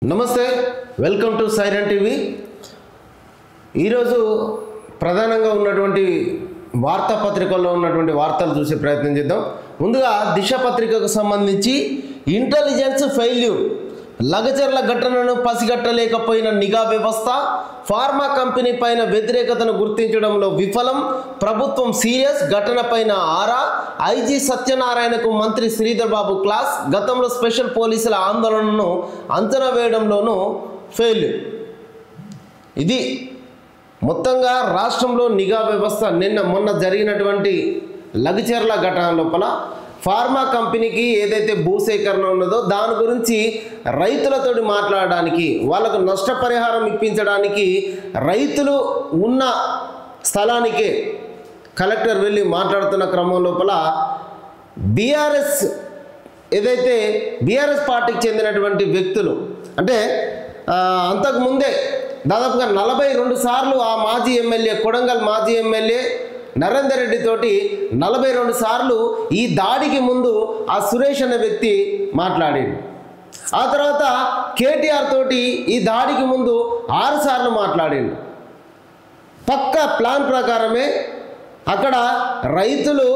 నమస్తే welcome to siren TV ఈరోజు ప్రధానంగా ఉన్నటువంటి వార్తాపత్రికల్లో ఉన్నటువంటి వార్తలు చూసే ప్రయత్నం చేద్దాం ముందుగా దిశ పత్రికకు సంబంధించి ఇంటెలిజెన్స్ ఫెయిల్యూర్ లగచర్ల ఘటనను పసిగట్టలేకపోయిన నిఘా వ్యవస్థ ఫార్మా కంపెనీ పైన వ్యతిరేకతను గుర్తించడంలో విఫలం ప్రభుత్వం సీరియస్ ఘటనపైన ఆరా ఐజీ సత్యనారాయణకు మంత్రి శ్రీధర్ బాబు క్లాస్ గతంలో స్పెషల్ పోలీసుల ఆందోళనను అంచనా వేయడంలోనూ ఫెయిల్ ఇది మొత్తంగా రాష్ట్రంలో నిఘా వ్యవస్థ నిన్న మొన్న జరిగినటువంటి లఘుచర్ల ఘటన లోపల ఫార్మా కంపెనీకి ఏదైతే భూసేకరణ ఉన్నదో దాని గురించి రైతులతోటి మాట్లాడడానికి వాళ్ళకు నష్టపరిహారం ఇప్పించడానికి రైతులు ఉన్న స్థలానికే కలెక్టర్ వెళ్ళి మాట్లాడుతున్న క్రమం లోపల బీఆర్ఎస్ ఏదైతే బీఆర్ఎస్ పార్టీకి చెందినటువంటి వ్యక్తులు అంటే ఆ, అంతకుముందే దాదాపుగా నలభై రెండు సార్లు ఆ మాజీ ఎమ్మెల్యే కొడంగల్ మాజీ ఎమ్మెల్యే నరేందర్ రెడ్డి తోటి నలభై రెండు సార్లు ఈ దాడికి ముందు ఆ సురేష్ అనే వ్యక్తి మాట్లాడిండు ఆ తర్వాత కేటీఆర్ తోటి ఈ దాడికి ముందు ఆరు సార్లు మాట్లాడిండు పక్క ప్లాన్ ప్రకారమే అక్కడ రైతులు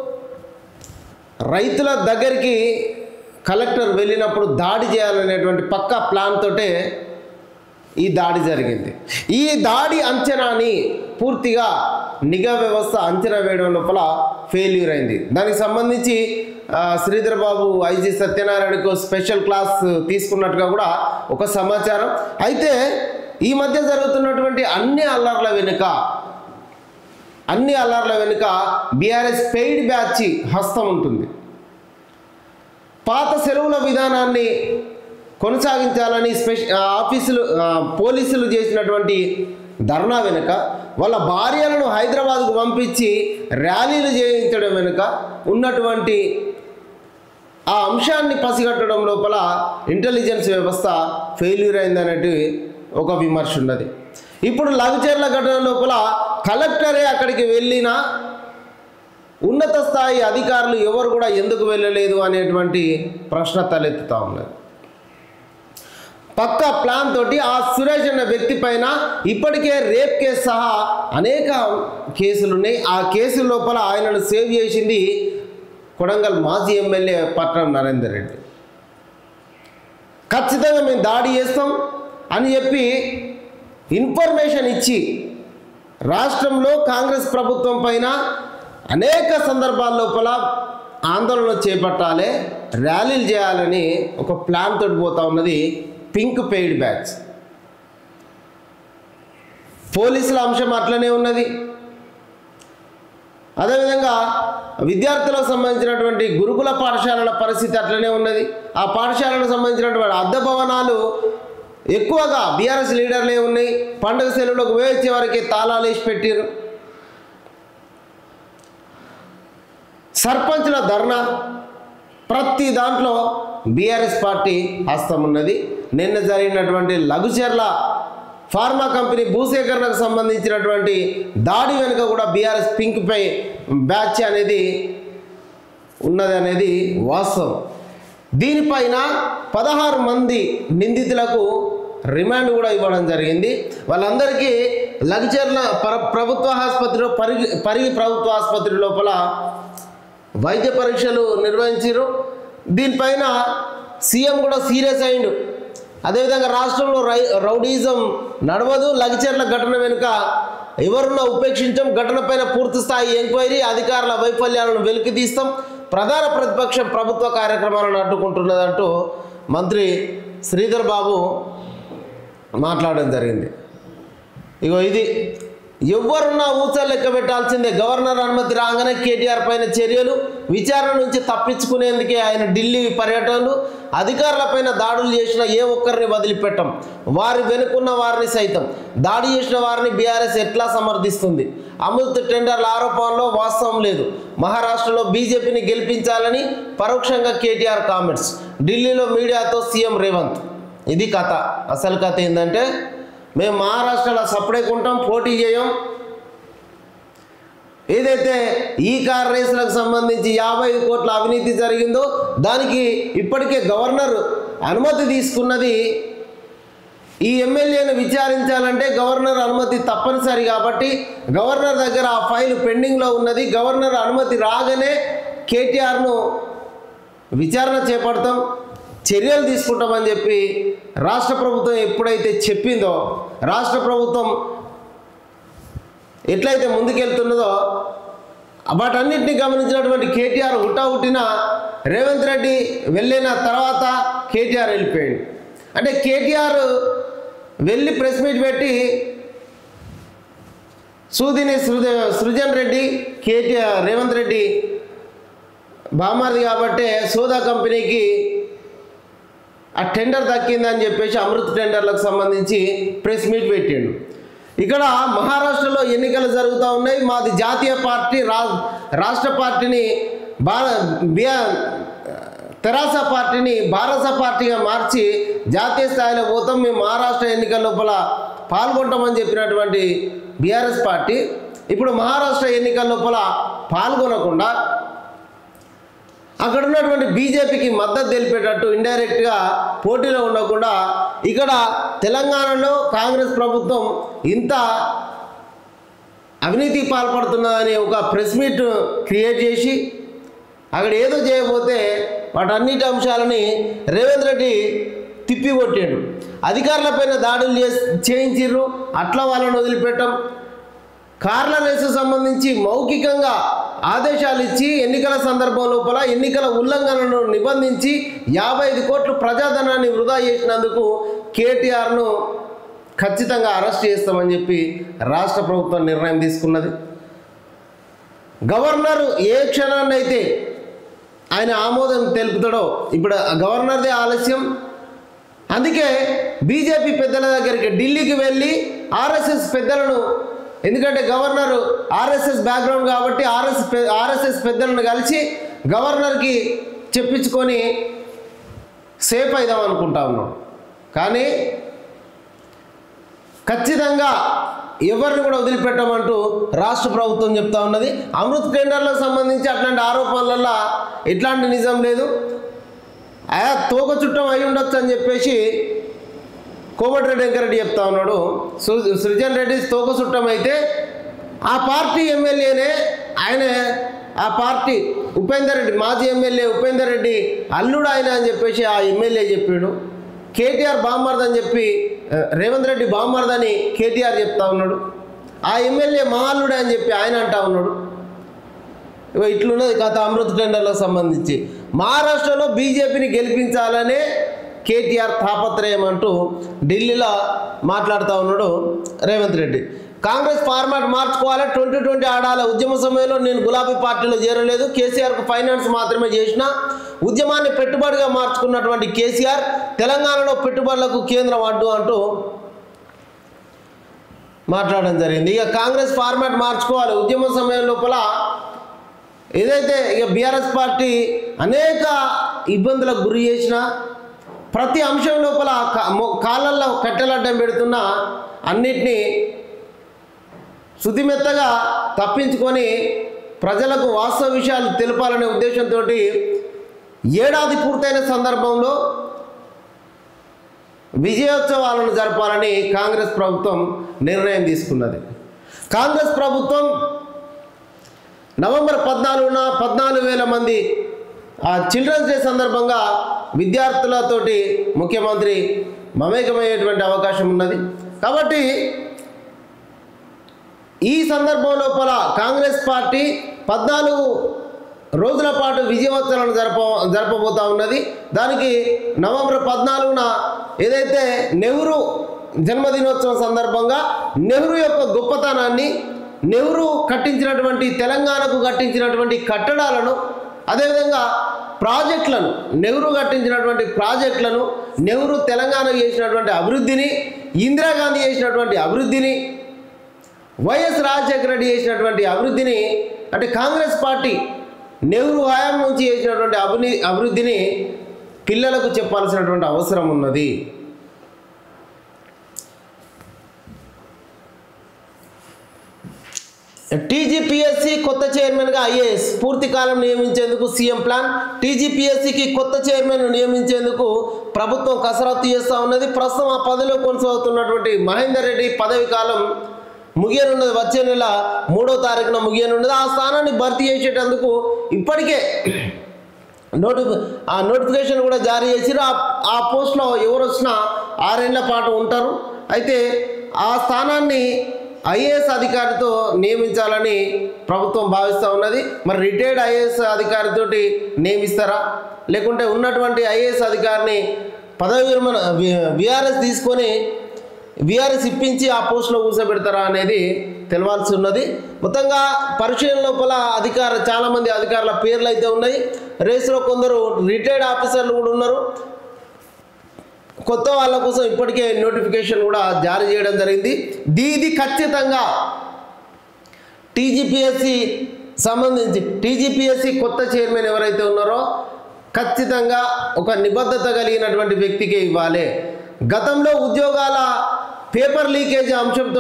రైతుల దగ్గరికి కలెక్టర్ వెళ్ళినప్పుడు దాడి చేయాలనేటువంటి పక్క ప్లాన్ తోటే ఈ దాడి జరిగింది ఈ దాడి అంచనాని పూర్తిగా నిఘా వ్యవస్థ అంచనా వేయడం లోపల ఫెయిల్యూర్ అయింది దానికి సంబంధించి ఆ, శ్రీధర్ బాబు ఐజీ సత్యనారాయణకు స్పెషల్ క్లాస్ తీసుకున్నట్టుగా కూడా ఒక సమాచారం అయితే ఈ మధ్య జరుగుతున్నటువంటి అన్ని అల్లర్ల వెనుక అన్ని అల్లర్ల వెనుక బీఆర్ఎస్ పెయిడ్ బ్యాచ్ హస్తం ఉంటుంది పాత సెలవుల విధానాన్ని కొనసాగించాలని స్పెష ఆ, ఆఫీసులు ఆ, పోలీసులు చేసినటువంటి ధర్నా వెనుక వాళ్ళ భార్యలను హైదరాబాద్కు పంపించి ర్యాలీలు చేయించడం వెనుక ఉన్నటువంటి ఆ అంశాన్ని పసిగట్టడం లోపల ఇంటెలిజెన్స్ వ్యవస్థ ఫెయిల్యూర్ అయిందనేటి ఒక విమర్శ ఉన్నది ఇప్పుడు లఘుచర్ల ఘటన లోపల కలెక్టరే అక్కడికి వెళ్ళినా ఉన్నత స్థాయి అధికారులు ఎవరు కూడా ఎందుకు వెళ్ళలేదు అనేటువంటి ప్రశ్న తలెత్తుతా ఉన్నది పక్క ప్లాన్ తోటి ఆ సురేష్ అనే వ్యక్తి పైన ఇప్పటికే రేప్ కేసు సహా అనేక కేసులు ఉన్నాయి ఆ కేసు లోపల ఆయనను సేవ్ చేసింది కొడంగల్ మాజీ ఎమ్మెల్యే పట్నం నరేందర్ రెడ్డి ఖచ్చితంగా మేము దాడి చేస్తాం అని చెప్పి ఇన్ఫర్మేషన్ ఇచ్చి రాష్ట్రంలో కాంగ్రెస్ ప్రభుత్వం పైన అనేక సందర్భాల లోపల ఆందోళన చేపట్టాలి ర్యాలీలు చేయాలని ఒక ప్లాన్ తోటి పోతా ఉన్నది పింక్ పెయిడ్ బ్యాచ్ పోలీసుల అంశం అట్లనే ఉన్నది అదేవిధంగా విద్యార్థులకు సంబంధించినటువంటి గురుకుల పాఠశాలల పరిస్థితి అట్లనే ఉన్నది ఆ పాఠశాలకు సంబంధించినటువంటి అద్దె భవనాలు ఎక్కువగా బీఆర్ఎస్ లీడర్లే ఉన్నాయి పండుగ సెలవులకు వేయించే వారికి తాళాలు వేసి పెట్టారు సర్పంచ్ల ధర్నా ప్రతి దాంట్లో బీఆర్ఎస్ పార్టీ హస్తం ఉన్నది నిన్న జరిగినటువంటి లఘుచర్ల ఫార్మా కంపెనీ భూసేకరణకు సంబంధించినటువంటి దాడి వెనుక కూడా బీఆర్ఎస్ పింక్ పై బ్యాచ్ అనేది ఉన్నది అనేది వాస్తవం దీనిపైన పదహారు మంది నిందితులకు రిమాండ్ కూడా ఇవ్వడం జరిగింది వాళ్ళందరికీ లగ్జర్ల ప్ర ప్రభుత్వ ఆసుపత్రిలో పరిగి పరిగి ప్రభుత్వ ఆసుపత్రి లోపల వైద్య పరీక్షలు నిర్వహించారు దీనిపైన సీఎం కూడా సీరియస్ అయిండు అదేవిధంగా రాష్ట్రంలో రై రౌడీజం నడవదు లగిచర్ల ఘటన వెనుక ఎవరున్నా ఉపేక్షించం ఘటనపైన పూర్తి స్థాయి ఎంక్వైరీ అధికారుల వైఫల్యాలను వెలికి తీస్తాం ప్రధాన ప్రతిపక్షం ప్రభుత్వ కార్యక్రమాలను అడ్డుకుంటున్నదంటూ మంత్రి శ్రీధర్ బాబు మాట్లాడడం జరిగింది ఇగో ఇది ఎవరున్నా ఊచ లెక్క పెట్టాల్సిందే గవర్నర్ అనుమతి రాగానే కేటీఆర్ పైన చర్యలు విచారణ నుంచి తప్పించుకునేందుకే ఆయన ఢిల్లీ పర్యటనలు అధికారులపైన దాడులు చేసిన ఏ ఒక్కరిని వదిలిపెట్టం వారి వెనుకున్న వారిని సైతం దాడి చేసిన వారిని బీఆర్ఎస్ ఎట్లా సమర్థిస్తుంది అమృత్ టెండర్ల ఆరోపణలో వాస్తవం లేదు మహారాష్ట్రలో బీజేపీని గెలిపించాలని పరోక్షంగా కేటీఆర్ కామెంట్స్ ఢిల్లీలో మీడియాతో సీఎం రేవంత్ ఇది కథ అసలు కథ ఏంటంటే మేము మహారాష్ట్రలో సపరేట్ ఉంటాం పోటీ చేయం ఏదైతే ఈ కార్ రేసులకు సంబంధించి యాభై ఐదు కోట్ల అవినీతి జరిగిందో దానికి ఇప్పటికే గవర్నర్ అనుమతి తీసుకున్నది ఈ ఎమ్మెల్యేను విచారించాలంటే గవర్నర్ అనుమతి తప్పనిసరి కాబట్టి గవర్నర్ దగ్గర ఆ ఫైల్ పెండింగ్లో ఉన్నది గవర్నర్ అనుమతి రాగానే కేటీఆర్ను విచారణ చేపడతాం చర్యలు తీసుకుంటామని చెప్పి రాష్ట్ర ప్రభుత్వం ఎప్పుడైతే చెప్పిందో రాష్ట్ర ప్రభుత్వం ఎట్లయితే ముందుకెళ్తున్నదో వాటన్నిటిని గమనించినటువంటి కేటీఆర్ హుటాహుటిన రేవంత్ రెడ్డి వెళ్ళిన తర్వాత కేటీఆర్ వెళ్ళిపోయాడు అంటే కేటీఆర్ వెళ్ళి ప్రెస్ మీట్ పెట్టి సూదిని సృజ సృజన్ రెడ్డి కేటీఆర్ రేవంత్ రెడ్డి బామారిది కాబట్టే సోదా కంపెనీకి ఆ టెండర్ దక్కిందని చెప్పేసి అమృత్ టెండర్లకు సంబంధించి ప్రెస్ మీట్ పెట్టిండు ఇక్కడ మహారాష్ట్రలో ఎన్నికలు జరుగుతూ ఉన్నాయి మాది జాతీయ పార్టీ రా రాష్ట్ర పార్టీని భార బియా తెరాస పార్టీని భారత పార్టీగా మార్చి జాతీయ స్థాయిలో పోతాం మేము మహారాష్ట్ర ఎన్నికల లోపల పాల్గొంటామని చెప్పినటువంటి బీఆర్ఎస్ పార్టీ ఇప్పుడు మహారాష్ట్ర ఎన్నికల లోపల పాల్గొనకుండా అక్కడ ఉన్నటువంటి బీజేపీకి మద్దతు తెలిపేటట్టు ఇండైరెక్ట్గా పోటీలో ఉండకుండా ఇక్కడ తెలంగాణలో కాంగ్రెస్ ప్రభుత్వం ఇంత అవినీతి పాల్పడుతున్నదని ఒక ప్రెస్ మీట్ క్రియేట్ చేసి అక్కడ ఏదో చేయకపోతే వాటన్నిటి అంశాలని రేవంత్ రెడ్డి తిప్పికొట్టాడు అధికారులపైన దాడులు చేసి చేయించిర్రు అట్లా వాళ్ళని వదిలిపెట్టం కార్ల రేసు సంబంధించి మౌఖికంగా ఆదేశాలు ఇచ్చి ఎన్నికల సందర్భం లోపల ఎన్నికల ఉల్లంఘనను నిబంధించి యాభై ఐదు కోట్లు ప్రజాధనాన్ని వృధా చేసినందుకు కేటీఆర్ను ఖచ్చితంగా అరెస్ట్ చేస్తామని చెప్పి రాష్ట్ర ప్రభుత్వం నిర్ణయం తీసుకున్నది గవర్నర్ ఏ క్షణాన్నైతే ఆయన ఆమోదం తెలుపుతాడో ఇప్పుడు ఆ గవర్నర్దే ఆలస్యం అందుకే బీజేపీ పెద్దల దగ్గరికి ఢిల్లీకి వెళ్ళి ఆర్ఎస్ఎస్ పెద్దలను ఎందుకంటే గవర్నర్ ఆర్ఎస్ఎస్ బ్యాక్గ్రౌండ్ కాబట్టి ఆర్ఎస్ ఆర్ఎస్ఎస్ పెద్దలను కలిసి గవర్నర్కి చెప్పించుకొని సేఫ్ అయిదాం అనుకుంటా ఉన్నాం కానీ ఖచ్చితంగా ఎవరిని కూడా వదిలిపెట్టమంటూ రాష్ట్ర ప్రభుత్వం చెప్తా ఉన్నది అమృత్ టెండర్లకు సంబంధించి అట్లాంటి ఆరోపణలల్లో ఎట్లాంటి నిజం లేదు ఆయా తోక చుట్టం అయి ఉండొచ్చు అని చెప్పేసి కోమటిరెడ్డి వెంకరెడ్డి చెప్తా ఉన్నాడు సృ- సృజన్ రెడ్డి తోక చుట్టం అయితే ఆ పార్టీ ఎమ్మెల్యేనే ఆయన ఆ పార్టీ ఉపేందర్ రెడ్డి మాజీ ఎమ్మెల్యే ఉపేందర్ రెడ్డి అల్లుడు ఆయన అని చెప్పేసి ఆ ఎమ్మెల్యే చెప్పాడు కేటీఆర్ బామ్మర్ద్ అని చెప్పి ఆ, రేవంత్ రెడ్డి బామ్మర్ద్ అని కేటీఆర్ చెప్తా ఉన్నాడు ఆ ఎమ్మెల్యే మా అల్లుడే అని చెప్పి ఆయన అంటా ఉన్నాడు ఇగో ఇట్లున్నది కథ అమృత్ టెండర్లకు సంబంధించి మహారాష్ట్రలో బీజేపీని గెలిపించాలనే కేటీఆర్ తాపత్రయం అంటూ ఢిల్లీలో మాట్లాడుతూ ఉన్నాడు రేవంత్ రెడ్డి కాంగ్రెస్ ఫార్మాట్ మార్చుకోవాలి ట్వంటీ ట్వంటీ ఆడాలి ఉద్యమ సమయంలో నేను గులాబీ పార్టీలో చేరలేదు కేసీఆర్కు ఫైనాన్స్ మాత్రమే చేసిన ఉద్యమాన్ని పెట్టుబడిగా మార్చుకున్నటువంటి కేసీఆర్ తెలంగాణలో పెట్టుబడులకు కేంద్రం అడ్డు అంటూ మాట్లాడడం జరిగింది ఇక కాంగ్రెస్ ఫార్మాట్ మార్చుకోవాలి ఉద్యమ సమయం లోపల ఏదైతే ఇక బీఆర్ఎస్ పార్టీ అనేక ఇబ్బందులకు గురి చేసిన ప్రతి అంశం లోపల కా- మొ- కాళ్ళల్లో కట్టెలడ్డం పెడుతున్న అన్నిటినీ శుతిమెత్తగా తప్పించుకొని ప్రజలకు వాస్తవ విషయాలు తెలపాలనే ఉద్దేశంతో ఏడాది పూర్తయిన సందర్భంలో విజయోత్సవాలను జరపాలని కాంగ్రెస్ ప్రభుత్వం నిర్ణయం తీసుకున్నది కాంగ్రెస్ ప్రభుత్వం నవంబర్ పద్నాలుగున పద్నాలుగు వేల మంది ఆ చిల్డ్రన్స్ డే సందర్భంగా విద్యార్థులతోటి ముఖ్యమంత్రి మమేకమయ్యేటువంటి అవకాశం ఉన్నది కాబట్టి ఈ సందర్భం లోపల కాంగ్రెస్ పార్టీ పద్నాలుగు రోజుల పాటు విజయోత్సవాలను జరప జరపబోతా ఉన్నది దానికి నవంబర్ పద్నాలుగున ఏదైతే నెహ్రూ జన్మదినోత్సవం సందర్భంగా నెహ్రూ యొక్క గొప్పతనాన్ని నెహ్రూ కట్టించినటువంటి తెలంగాణకు కట్టించినటువంటి కట్టడాలను అదేవిధంగా ప్రాజెక్టులను నెహ్రూ కట్టించినటువంటి ప్రాజెక్టులను నెహ్రూ తెలంగాణ చేసినటువంటి అభివృద్ధిని ఇందిరాగాంధీ చేసినటువంటి అభివృద్ధిని వైఎస్ రాజశేఖర రెడ్డి చేసినటువంటి అభివృద్ధిని అంటే కాంగ్రెస్ పార్టీ నెహ్రూ హయాం నుంచి చేసినటువంటి అభిని అభివృద్ధిని పిల్లలకు చెప్పాల్సినటువంటి అవసరం ఉన్నది టీజీపీఎస్సీ కొత్త చైర్మన్గా ఐఏఎస్ పూర్తి కాలం నియమించేందుకు సీఎం ప్లాన్ టీజీపీఎస్సీకి కొత్త చైర్మన్ నియమించేందుకు ప్రభుత్వం కసరత్తు చేస్తూ ఉన్నది ప్రస్తుతం ఆ పదవిలో కొనసాగుతున్నటువంటి మహేందర్ రెడ్డి పదవి కాలం ముగియనున్నది వచ్చే నెల మూడో తారీఖున ముగియనున్నది ఆ స్థానాన్ని భర్తీ చేసేటందుకు ఇప్పటికే నోటి ఆ నోటిఫికేషన్ కూడా జారీ చేసిరు ఆ ఆ పోస్ట్లో ఎవరు వచ్చినా ఆరేళ్ల పాటు ఉంటారు అయితే ఆ స్థానాన్ని ఐఏఎస్ అధికారితో నియమించాలని ప్రభుత్వం భావిస్తూ ఉన్నది మరి రిటైర్డ్ ఐఏఎస్ అధికారితోటి నియమిస్తారా లేకుంటే ఉన్నటువంటి ఐఏఎస్ అధికారిని పదవి విరమణ విఆర్ఎస్ తీసుకొని విఆర్ఎస్ ఇప్పించి ఆ పోస్టులో కూర్చోబెడతారా అనేది తెలవాల్సి ఉన్నది మొత్తంగా పరిశీలన లోపల అధికార చాలామంది అధికారుల పేర్లు అయితే ఉన్నాయి రేసులో కొందరు రిటైర్డ్ ఆఫీసర్లు కూడా ఉన్నారు కొత్త వాళ్ళ కోసం ఇప్పటికే నోటిఫికేషన్ కూడా జారీ చేయడం జరిగింది దీ- ఇది ఖచ్చితంగా టీజీపీఎస్సి సంబంధించి టీజీపీఎస్సి కొత్త చైర్మన్ ఎవరైతే ఉన్నారో ఖచ్చితంగా ఒక నిబద్ధత కలిగినటువంటి వ్యక్తికే ఇవ్వాలి గతంలో ఉద్యోగాల పేపర్ లీకేజ్ అంశంతో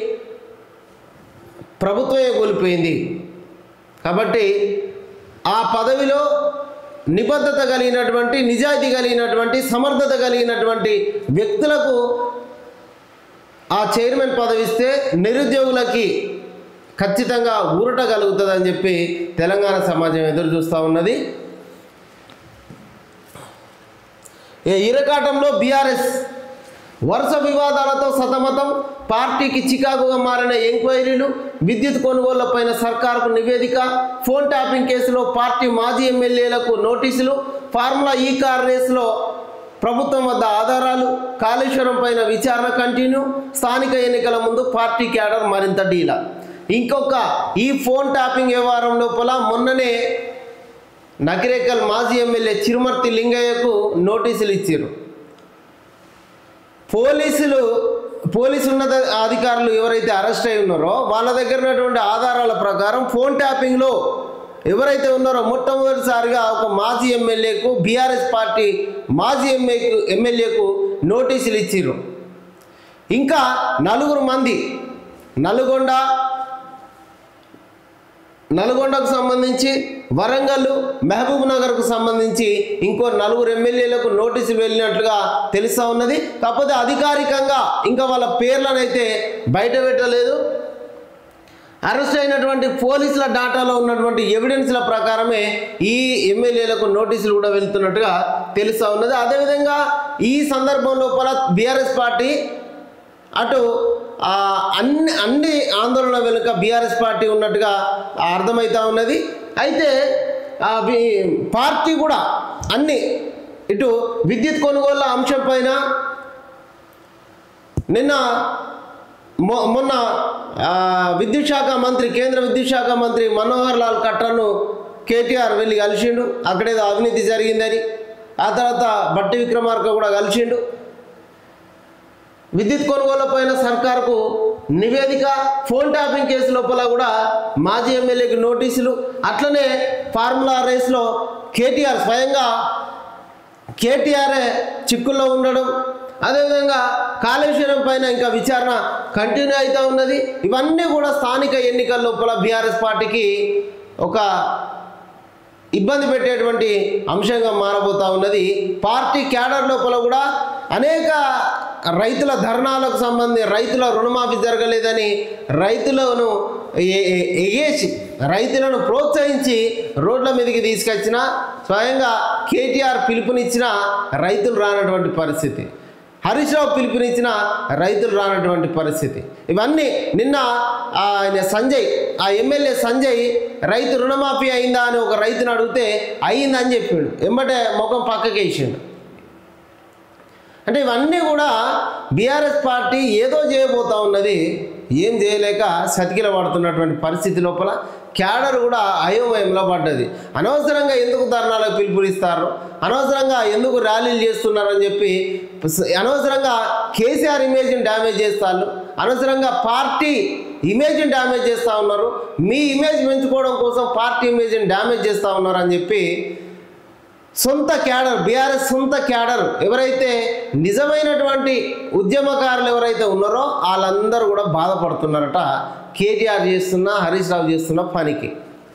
ప్రభుత్వమే కోల్పోయింది కాబట్టి ఆ పదవిలో నిబద్ధత కలిగినటువంటి నిజాయితీ కలిగినటువంటి సమర్థత కలిగినటువంటి వ్యక్తులకు ఆ చైర్మన్ పదవి ఇస్తే నిరుద్యోగులకి ఖచ్చితంగా ఊరట కలుగుతుందని చెప్పి తెలంగాణ సమాజం ఎదురు చూస్తూ ఉన్నది ఏ ఇరకాటంలో బీఆర్ఎస్ వరుస వివాదాలతో సతమతం పార్టీకి చికాకుగా మారిన ఎంక్వైరీలు విద్యుత్ కొనుగోళ్లపైన సర్కారుకు నివేదిక ఫోన్ ట్యాపింగ్ కేసులో పార్టీ మాజీ ఎమ్మెల్యేలకు నోటీసులు ఫార్ములా ఈ కార్ రేసులో ప్రభుత్వం వద్ద ఆధారాలు కాళేశ్వరం పైన విచారణ కంటిన్యూ స్థానిక ఎన్నికల ముందు పార్టీ క్యాడర్ మరింత డీలా ఇంకొక ఈ ఫోన్ ట్యాపింగ్ వ్యవహారం లోపల మొన్ననే నకిరేకల్ మాజీ ఎమ్మెల్యే చిరుమర్తి లింగయ్యకు నోటీసులు ఇచ్చారు పోలీసులు పోలీసు ఉన్నత అధికారులు ఎవరైతే అరెస్ట్ అయి ఉన్నారో వాళ్ళ దగ్గర ఉన్నటువంటి ఆధారాల ప్రకారం ఫోన్ ట్యాపింగ్లో ఎవరైతే ఉన్నారో మొట్టమొదటిసారిగా ఒక మాజీ ఎమ్మెల్యేకు బీఆర్ఎస్ పార్టీ మాజీ ఎమ్మెల్యేకు ఎమ్మెల్యేకు నోటీసులు ఇచ్చిర్రు ఇంకా నలుగురు మంది నల్గొండ నల్గొండకు సంబంధించి వరంగల్ మహబూబ్ నగర్కు సంబంధించి ఇంకో నలుగురు ఎమ్మెల్యేలకు నోటీసులు వెళ్ళినట్లుగా తెలుస్తూ ఉన్నది కాకపోతే అధికారికంగా ఇంకా వాళ్ళ పేర్లను అయితే బయట పెట్టలేదు అరెస్ట్ అయినటువంటి పోలీసుల డాటాలో ఉన్నటువంటి ఎవిడెన్స్ల ప్రకారమే ఈ ఎమ్మెల్యేలకు నోటీసులు కూడా వెళ్తున్నట్టుగా తెలుస్తూ ఉన్నది అదేవిధంగా ఈ సందర్భం లోపల బీఆర్ఎస్ పార్టీ అటు ఆ, అన్ని అన్ని ఆందోళన వెనుక బీఆర్ఎస్ పార్టీ ఉన్నట్టుగా అర్థమవుతా ఉన్నది అయితే ఆ, వి- పార్టీ కూడా అన్ని ఇటు విద్యుత్ కొనుగోళ్ల అంశం పైన నిన్న మొ- మొన్న ఆ, విద్యుత్ శాఖ మంత్రి కేంద్ర విద్యుత్ శాఖ మంత్రి మనోహర్ లాల్ ఖట్టర్ను కేటీఆర్ వెళ్ళి కలిసిండు అక్కడేదో అవినీతి జరిగిందని ఆ తర్వాత బట్టి విక్రమార్క కూడా కలిసిండు విద్యుత్ కొనుగోలు పైన సర్కార్కు నివేదిక ఫోన్ ట్యాపింగ్ కేసు లోపల కూడా మాజీ ఎమ్మెల్యేకి నోటీసులు అట్లనే ఫార్ములా రేస్లో కేటీఆర్ స్వయంగా కేటీఆర్ఏ చిక్కుల్లో ఉండడం అదేవిధంగా కాళేశ్వరం పైన ఇంకా విచారణ కంటిన్యూ అవుతూ ఉన్నది ఇవన్నీ కూడా స్థానిక ఎన్నికల లోపల బీఆర్ఎస్ పార్టీకి ఒక ఇబ్బంది పెట్టేటువంటి అంశంగా మారబోతా ఉన్నది పార్టీ క్యాడర్ లోపల కూడా అనేక రైతుల ధర్నాలకు సంబంధించి రైతుల రుణమాఫీ జరగలేదని రైతులను ఎ- ఎ- ఎగేసి రైతులను ప్రోత్సహించి రోడ్ల మీదకి తీసుకొచ్చిన స్వయంగా కేటీఆర్ పిలుపునిచ్చిన రైతులు రానటువంటి పరిస్థితి హరీష్ రావు పిలుపునిచ్చిన రైతులు రానటువంటి పరిస్థితి ఇవన్నీ నిన్న ఆయన సంజయ్ ఆ ఎమ్మెల్యే సంజయ్ రైతు రుణమాఫీ అయిందా అని ఒక రైతుని అడిగితే అయిందని చెప్పిండు ఎంబటే ముఖం పక్కకి వేసిండు అంటే ఇవన్నీ కూడా బీఆర్ఎస్ పార్టీ ఏదో చేయబోతా ఉన్నది ఏం చేయలేక సతికిల పడుతున్నటువంటి పరిస్థితి లోపల క్యాడర్ కూడా అయోమయంలో పడ్డది అనవసరంగా ఎందుకు ధర్నాలకు పిలుపునిస్తారు అనవసరంగా ఎందుకు ర్యాలీలు చేస్తున్నారని చెప్పి అనవసరంగా కేసీఆర్ ఇమేజ్ని డ్యామేజ్ చేస్తారు అనవసరంగా పార్టీ ఇమేజ్ని డ్యామేజ్ చేస్తూ ఉన్నారు మీ ఇమేజ్ పెంచుకోవడం కోసం పార్టీ ఇమేజ్ని డ్యామేజ్ చేస్తూ ఉన్నారు అని చెప్పి సొంత క్యాడర్ బీఆర్ఎస్ సొంత క్యాడర్ ఎవరైతే నిజమైనటువంటి ఉద్యమకారులు ఎవరైతే ఉన్నారో వాళ్ళందరూ కూడా బాధపడుతున్నారట కేటీఆర్ చేస్తున్న హరీష్ రావు చేస్తున్న పనికి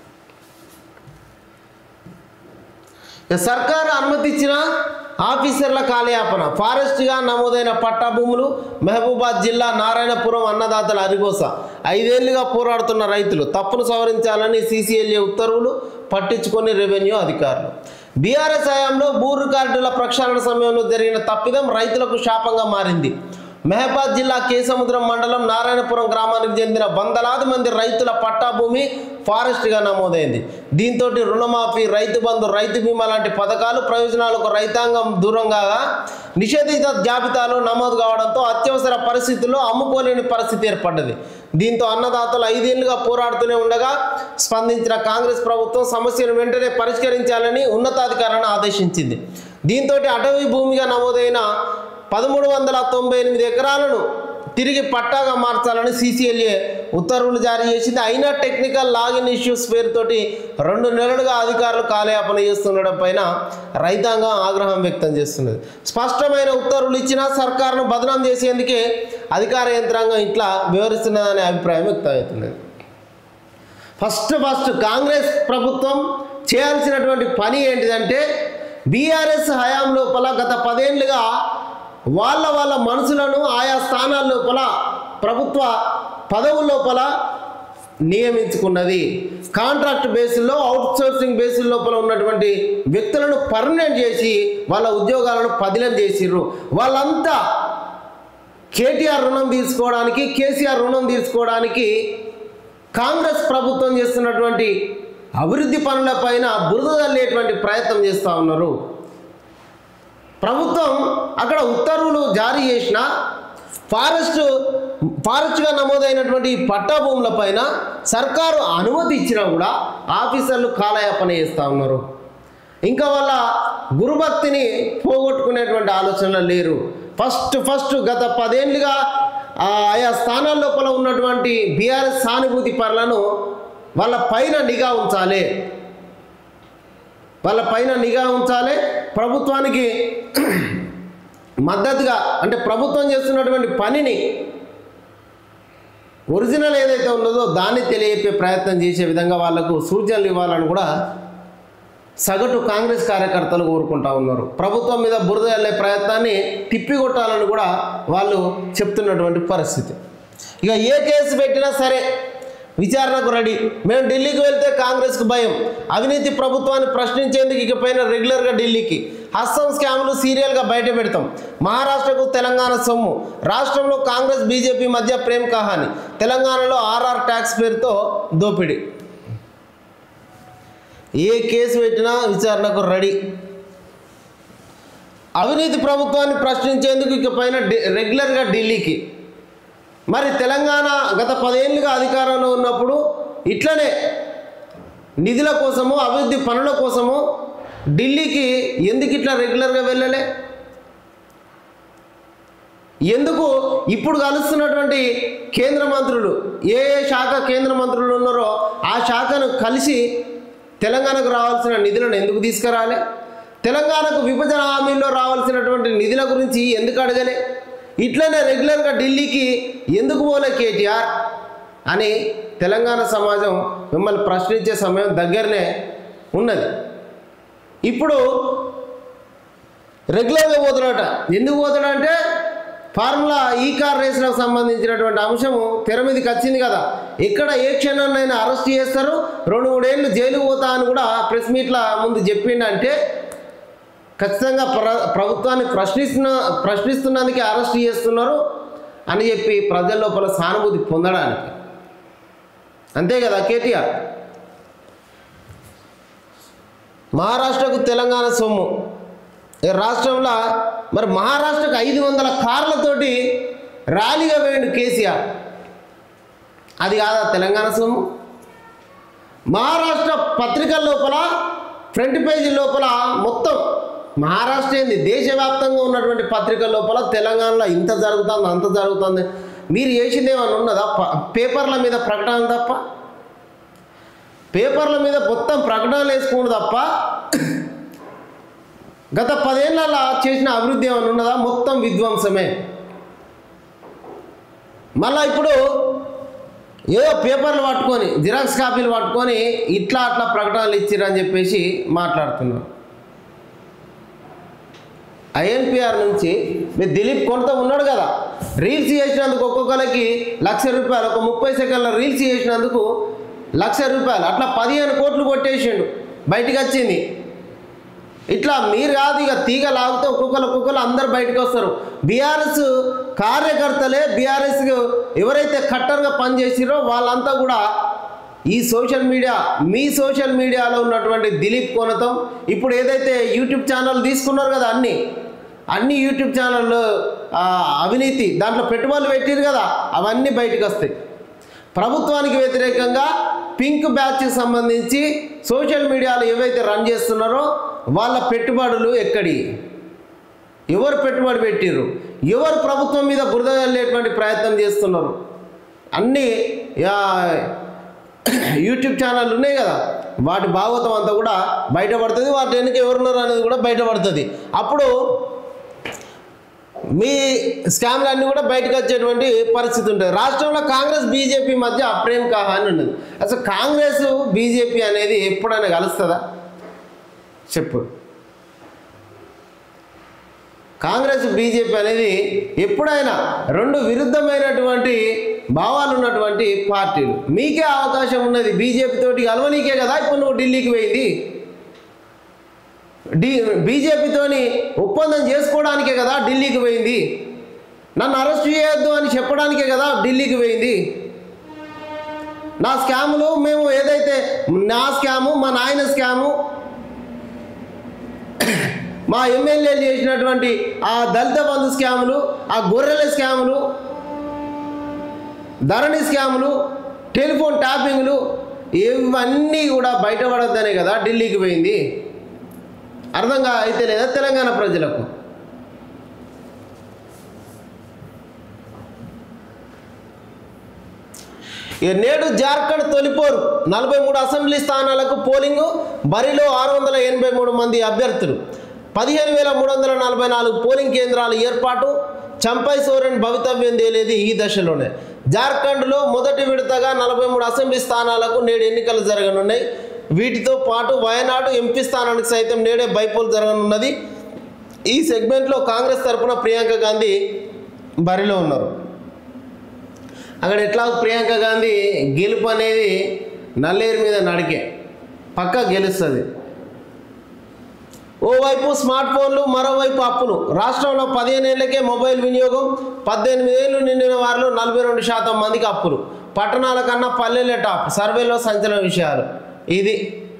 ఇక సర్కారు అనుమతించిన ఆఫీసర్ల కాలయాపన ఫారెస్ట్గా నమోదైన పట్టా భూములు మహబూబాద్ జిల్లా నారాయణపురం అన్నదాతల అరిగోస ఐదేళ్లుగా పోరాడుతున్న రైతులు తప్పును సవరించాలని సీసీఎల్ఏ ఉత్తర్వులు పట్టించుకొని రెవెన్యూ అధికారులు బీఆర్ఎస్ హయాంలో భూ రికార్డుల ప్రక్షాళన సమయంలో జరిగిన తప్పిదం రైతులకు శాపంగా మారింది మహబాద్ జిల్లా కేసముద్రం మండలం నారాయణపురం గ్రామానికి చెందిన వందలాది మంది రైతుల పట్టా భూమి ఫారెస్ట్గా నమోదైంది దీంతో రుణమాఫీ రైతు బంధు రైతు బీమా లాంటి పథకాలు ప్రయోజనాలకు రైతాంగం దూరం కాగా నిషేధిత జాబితాలో నమోదు కావడంతో అత్యవసర పరిస్థితుల్లో అమ్ముకోలేని పరిస్థితి ఏర్పడ్డది దీంతో అన్నదాతలు ఐదేళ్లుగా పోరాడుతూనే ఉండగా స్పందించిన కాంగ్రెస్ ప్రభుత్వం సమస్యను వెంటనే పరిష్కరించాలని ఉన్నతాధికారులను ఆదేశించింది దీంతో అటవీ భూమిగా నమోదైన పదమూడు వందల తొంభై ఎనిమిది ఎకరాలను తిరిగి పట్టాగా మార్చాలని సీసీఎల్ఏ ఉత్తర్వులు జారీ చేసింది అయినా టెక్నికల్ లాగిన్ ఇష్యూస్ పేరుతోటి రెండు నెలలుగా అధికారులు కాలయాపన చేస్తుండడం పైన రైతాంగం ఆగ్రహం వ్యక్తం చేస్తున్నది స్పష్టమైన ఉత్తర్వులు ఇచ్చినా సర్కారును బదనాం చేసేందుకే అధికార యంత్రాంగం ఇట్లా వివరిస్తున్నదనే అభిప్రాయం వ్యక్తమవుతున్నది ఫస్ట్ ఫస్ట్ కాంగ్రెస్ ప్రభుత్వం చేయాల్సినటువంటి పని ఏంటిదంటే బీఆర్ఎస్ హయాం లోపల గత పదేళ్లుగా వాళ్ళ వాళ్ళ మనసులను ఆయా స్థానాల లోపల ప్రభుత్వ పదవుల లోపల నియమించుకున్నది కాంట్రాక్ట్ బేసిల్లో అవుట్ సోర్సింగ్ బేసిస్ లోపల ఉన్నటువంటి వ్యక్తులను పర్మనెంట్ చేసి వాళ్ళ ఉద్యోగాలను పదిలం చేసిర్రు వాళ్ళంతా కేటీఆర్ రుణం తీసుకోవడానికి కేసీఆర్ రుణం తీసుకోవడానికి కాంగ్రెస్ ప్రభుత్వం చేస్తున్నటువంటి అభివృద్ధి పనులపైన బురద తల్లేటువంటి ప్రయత్నం చేస్తూ ఉన్నారు ప్రభుత్వం అక్కడ ఉత్తర్వులు జారీ చేసిన ఫారెస్ట్ ఫారెస్ట్గా నమోదైనటువంటి ఈ పట్టా భూముల పైన సర్కారు అనుమతి ఇచ్చినా కూడా ఆఫీసర్లు కాలయాపన చేస్తూ ఉన్నారు ఇంకా వాళ్ళ గురుభక్తిని పోగొట్టుకునేటువంటి ఆలోచనలు లేరు ఫస్ట్ ఫస్ట్ గత పదేళ్ళుగా ఆ ఆయా స్థానాల లోపల ఉన్నటువంటి బీఆర్ఎస్ సానుభూతి పరులను వాళ్ళ పైన నిఘా ఉంచాలి వాళ్ళ పైన నిఘా ఉంచాలి ప్రభుత్వానికి మద్దతుగా అంటే ప్రభుత్వం చేస్తున్నటువంటి పనిని ఒరిజినల్ ఏదైతే ఉన్నదో దాన్ని తెలియపే ప్రయత్నం చేసే విధంగా వాళ్లకు సూచనలు ఇవ్వాలని కూడా సగటు కాంగ్రెస్ కార్యకర్తలు కోరుకుంటా ఉన్నారు ప్రభుత్వం మీద బురద వెళ్ళే ప్రయత్నాన్ని తిప్పికొట్టాలని కూడా వాళ్ళు చెప్తున్నటువంటి పరిస్థితి ఇక ఏ కేసు పెట్టినా సరే విచారణకు రెడీ మేము ఢిల్లీకి వెళ్తే కాంగ్రెస్కు భయం అవినీతి ప్రభుత్వాన్ని ప్రశ్నించేందుకు ఇకపైన రెగ్యులర్గా ఢిల్లీకి హస్తం స్కామ్లు సీరియల్గా బయట పెడతాం మహారాష్ట్రకు తెలంగాణ సొమ్ము రాష్ట్రంలో కాంగ్రెస్ బీజేపీ మధ్య ప్రేమ్ కహాని తెలంగాణలో ఆర్ఆర్ ట్యాక్స్ పేరుతో దోపిడీ ఏ కేసు పెట్టినా విచారణకు రెడీ అవినీతి ప్రభుత్వాన్ని ప్రశ్నించేందుకు ఇక పైన డి- రెగ్యులర్గా ఢిల్లీకి మరి తెలంగాణ గత పదేళ్ళుగా అధికారంలో ఉన్నప్పుడు ఇట్లనే నిధుల కోసము అభివృద్ధి పనుల కోసము ఢిల్లీకి ఎందుకు ఇట్లా రెగ్యులర్గా వెళ్ళలే ఎందుకు ఇప్పుడు కలుస్తున్నటువంటి కేంద్ర మంత్రులు ఏ ఏ శాఖ కేంద్ర మంత్రులు ఉన్నారో ఆ శాఖను కలిసి తెలంగాణకు రావాల్సిన నిధులను ఎందుకు తీసుకురాలే తెలంగాణకు విభజన హామీల్లో రావాల్సినటువంటి నిధుల గురించి ఎందుకు అడగలే ఇట్లనే రెగ్యులర్గా ఢిల్లీకి ఎందుకు పోలే కేటీఆర్ అని తెలంగాణ సమాజం మిమ్మల్ని ప్రశ్నించే సమయం దగ్గరనే ఉన్నది ఇప్పుడు రెగ్యులర్గా పోతున్నాడట ఎందుకు పోతాడంటే ఫార్ములా ఈ కార్ రేసులకు సంబంధించినటువంటి అంశము తెర మీదకి వచ్చింది కదా ఎక్కడ ఏ క్షణాన్నైనా అరెస్ట్ చేస్తారు రెండు మూడేళ్ళు జైలు పోతా అని కూడా ప్రెస్ మీట్ల ముందు చెప్పిండంటే ఖచ్చితంగా ప్ర ప్రభుత్వాన్ని ప్రశ్నిస్తున్న ప్రశ్నిస్తున్నందుకే అరెస్ట్ చేస్తున్నారు అని చెప్పి ప్రజల లోపల సానుభూతి పొందడానికి అంతే కదా కేటీఆర్ మహారాష్ట్రకు తెలంగాణ సొమ్ము ఈ రాష్ట్రంలో మరి మహారాష్ట్రకు ఐదు వందల కార్లతోటి ర్యాలీగా వేయండి కేసీఆర్ అది కాదా తెలంగాణ సొమ్ము మహారాష్ట్ర పత్రికల లోపల ఫ్రంట్ పేజీ లోపల మొత్తం మహారాష్ట్ర ఏంది దేశవ్యాప్తంగా ఉన్నటువంటి పత్రికల లోపల తెలంగాణలో ఇంత జరుగుతుంది అంత జరుగుతుంది మీరు చేసింది ఏమైనా ఉన్నదా ప- పేపర్ల మీద ప్రకటన తప్ప పేపర్ల మీద మొత్తం ప్రకటనలు వేసుకుని తప్ప గత పదేళ్ళ చేసిన అభివృద్ధి ఏమైనా ఉన్నదా మొత్తం విధ్వంసమే మళ్ళా ఇప్పుడు ఏదో పేపర్లు పట్టుకొని జిరాక్స్ కాపీలు పట్టుకొని ఇట్లా అట్లా ప్రకటనలు ఇచ్చిరని చెప్పేసి మాట్లాడుతున్నారు ఐఎన్పిఆర్ నుంచి మీరు దిలీప్ కొంత ఉన్నాడు కదా రీల్స్ చేసినందుకు ఒక్కొక్కరికి లక్ష రూపాయలు ఒక ముప్పై సెకండ్ల రీల్స్ చేసినందుకు లక్ష రూపాయలు అట్లా పదిహేను కోట్లు కొట్టేసిండు బయటికి వచ్చింది ఇట్లా మీరు కాదు ఇక తీగ లాగితే ఒక్కొక్కరు ఒక్కొక్కరు అందరు బయటకు వస్తారు బీఆర్ఎస్ కార్యకర్తలే బీఆర్ఎస్ ఎవరైతే కట్టర్గా పనిచేసిరో వాళ్ళంతా కూడా ఈ సోషల్ మీడియా మీ సోషల్ మీడియాలో ఉన్నటువంటి దిలీప్ కోనతం ఇప్పుడు ఏదైతే యూట్యూబ్ ఛానల్ తీసుకున్నారు కదా అన్ని అన్ని యూట్యూబ్ ఛానళ్ళు ఆ, అవినీతి దాంట్లో పెట్టుబడులు పెట్టిరు కదా అవన్నీ బయటకు వస్తాయి ప్రభుత్వానికి వ్యతిరేకంగా పింక్ బ్యాచ్కి సంబంధించి సోషల్ మీడియాలో ఏవైతే రన్ చేస్తున్నారో వాళ్ళ పెట్టుబడులు ఎక్కడి ఎవరు పెట్టుబడి పెట్టిర్రు ఎవరు ప్రభుత్వం మీద బురద వెళ్ళేటువంటి ప్రయత్నం చేస్తున్నారు అన్నీ ఆ, యూట్యూబ్ ఛానల్ ఉన్నాయి కదా వాటి భాగవతం అంతా కూడా బయటపడుతుంది వాటి వెనుక ఎవరున్నారు అనేది కూడా బయటపడుతుంది అప్పుడు మీ స్కామ్లు అన్నీ కూడా బయటకు వచ్చేటువంటి పరిస్థితి ఉంటుంది రాష్ట్రంలో కాంగ్రెస్ బీజేపీ మధ్య అప్రేమ్ కహాని ఉన్నది అసలు కాంగ్రెస్ బీజేపీ అనేది ఎప్పుడైనా కలుస్తుందా చెప్పు కాంగ్రెస్ బీజేపీ అనేది ఎప్పుడైనా రెండు విరుద్ధమైనటువంటి భావాలు ఉన్నటువంటి పార్టీలు మీకే అవకాశం ఉన్నది బీజేపీ తోటి కలవనీకే కదా ఇప్పుడు నువ్వు ఢిల్లీకి పోయింది డి బీజేపీతోని ఒప్పందం చేసుకోవడానికే కదా ఢిల్లీకి పోయింది నన్ను అరెస్ట్ చేయొద్దు అని చెప్పడానికే కదా ఢిల్లీకి పోయింది నా స్కాములు మేము ఏదైతే నా స్కాము మా నాయన స్కాము మా ఎమ్మెల్యేలు చేసినటువంటి ఆ దళిత బంధు స్కాములు ఆ గొర్రెల స్కాములు ధరణి స్కాములు టెలిఫోన్ ట్యాపింగ్లు ఇవన్నీ కూడా బయటపడద్దనే కదా ఢిల్లీకి పోయింది అర్థంగా అయితే లేదా తెలంగాణ ప్రజలకు ఇక నేడు జార్ఖండ్ తొలిపోరు నలభై మూడు అసెంబ్లీ స్థానాలకు పోలింగు బరిలో ఆరు వందల ఎనభై మూడు మంది అభ్యర్థులు పదిహేను వేల మూడు వందల నలభై నాలుగు పోలింగ్ కేంద్రాల ఏర్పాటు చంపై సోరెన్ భవితవ్యం తేలేది ఈ దశలోనే జార్ఖండ్లో మొదటి విడతగా నలభై మూడు అసెంబ్లీ స్థానాలకు నేడు ఎన్నికలు జరగనున్నాయి వీటితో పాటు వయనాడు ఎంపీ స్థానానికి సైతం నేడే బైపోల్ జరగనున్నది ఈ సెగ్మెంట్లో కాంగ్రెస్ తరపున ప్రియాంక గాంధీ బరిలో ఉన్నారు అక్కడ ఎట్లా ప్రియాంక గాంధీ గెలుపు అనేది నల్లేరు మీద నడికే పక్క గెలుస్తుంది ఓవైపు స్మార్ట్ ఫోన్లు మరోవైపు అప్పులు రాష్ట్రంలో పదిహేను ఏళ్లకే మొబైల్ వినియోగం పద్దెనిమిది ఏళ్ళు నిండిన వారిలో నలభై రెండు శాతం మందికి అప్పులు పట్టణాల కన్నా పల్లెలే టాప్ సర్వేలో సంచలన విషయాలు ఇది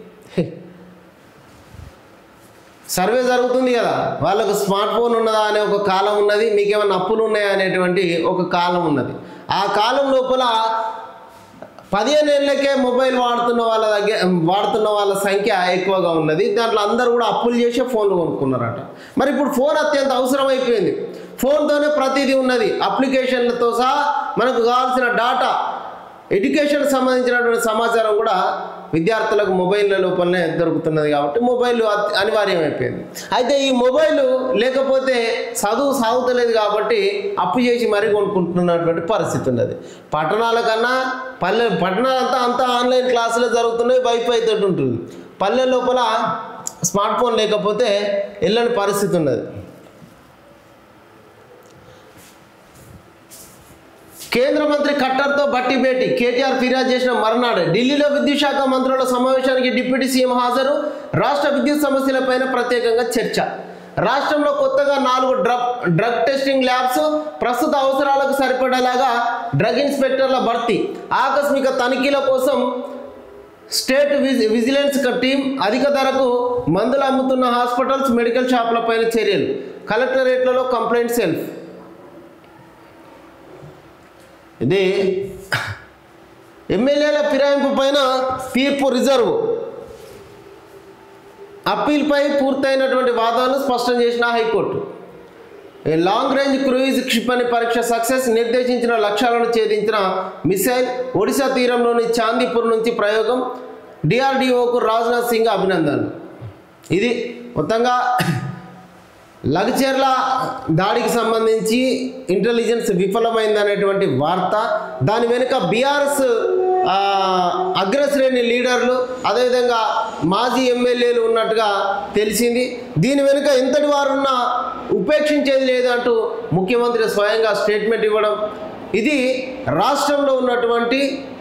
సర్వే జరుగుతుంది కదా వాళ్ళకు స్మార్ట్ ఫోన్ ఉన్నదా అనే ఒక కాలం ఉన్నది మీకేమైనా అప్పులు ఉన్నాయా అనేటువంటి ఒక కాలం ఉన్నది ఆ కాలం లోపల పదిహేను ఏళ్ళకే మొబైల్ వాడుతున్న వాళ్ళ దగ్గర వాడుతున్న వాళ్ళ సంఖ్య ఎక్కువగా ఉన్నది దాంట్లో అందరూ కూడా అప్పులు చేసే ఫోన్లు కొనుక్కున్నారట మరి ఇప్పుడు ఫోన్ అత్యంత అవసరం అయిపోయింది ఫోన్తోనే ప్రతిదీ ఉన్నది అప్లికేషన్లతో సహా మనకు కావాల్సిన డాటా ఎడ్యుకేషన్ సంబంధించినటువంటి సమాచారం కూడా విద్యార్థులకు మొబైల్ లోపలనే దొరుకుతున్నది కాబట్టి మొబైల్ అతి- అనివార్యం అయిపోయింది అయితే ఈ మొబైల్ లేకపోతే చదువు సాగుతలేదు కాబట్టి అప్పు చేసి మరీ కొనుక్కుంటున్నటువంటి పరిస్థితి ఉన్నది పట్టణాల కన్నా పల్లె పట్టణాలంతా అంతా ఆన్లైన్ క్లాసులు జరుగుతున్నాయి వైఫై తోటి ఉంటుంది పల్లె లోపల స్మార్ట్ ఫోన్ లేకపోతే వెళ్ళని పరిస్థితి ఉన్నది కేంద్ర మంత్రి ఖట్టర్తో బట్టి భేటీ కేటీఆర్ ఫిర్యాదు చేసిన మర్నాడు ఢిల్లీలో విద్యుత్ శాఖ మంత్రుల సమావేశానికి డిప్యూటీ సీఎం హాజరు రాష్ట్ర విద్యుత్ సమస్యలపైన ప్రత్యేకంగా చర్చ రాష్ట్రంలో కొత్తగా నాలుగు డ్రగ్ డ్రగ్ టెస్టింగ్ ల్యాబ్స్ ప్రస్తుత అవసరాలకు సరిపడేలాగా డ్రగ్ ఇన్స్పెక్టర్ల భర్తీ ఆకస్మిక తనిఖీల కోసం స్టేట్ విజి విజిలెన్స్ క- టీం అధిక ధరకు మందులు అమ్ముతున్న హాస్పిటల్స్ మెడికల్ షాపులపైన చర్యలు కలెక్టరేట్లలో కంప్లైంట్ సెల్ఫ్ ఇది ఎమ్మెల్యేల ఫిరాయింపు పైన తీర్పు రిజర్వ్ అప్పీల్పై పూర్తయినటువంటి వాదనలు స్పష్టం చేసిన high court a long range cruise క్షిపణి పరీక్ష సక్సెస్ నిర్దేశించిన లక్ష్యాలను ఛేదించిన మిసైల్ ఒడిశా తీరంలోని చాందీపూర్ నుంచి ప్రయోగం డిఆర్డిఓకు రాజ్నాథ్ సింగ్ అభినందనలు ఇది మొత్తంగా లగచర్ల దాడికి సంబంధించి ఇంటెలిజెన్స్ విఫలమైందనేటువంటి వార్త దాని వెనుక బీఆర్ఎస్ అగ్రశ్రేణి లీడర్లు అదేవిధంగా మాజీ ఎమ్మెల్యేలు ఉన్నట్టుగా తెలిసింది దీని వెనుక ఎంతటి వారున్నా ఉపేక్షించేది లేదు అంటూ ముఖ్యమంత్రి స్వయంగా స్టేట్మెంట్ ఇవ్వడం ఇది రాష్ట్రంలో ఉన్నటువంటి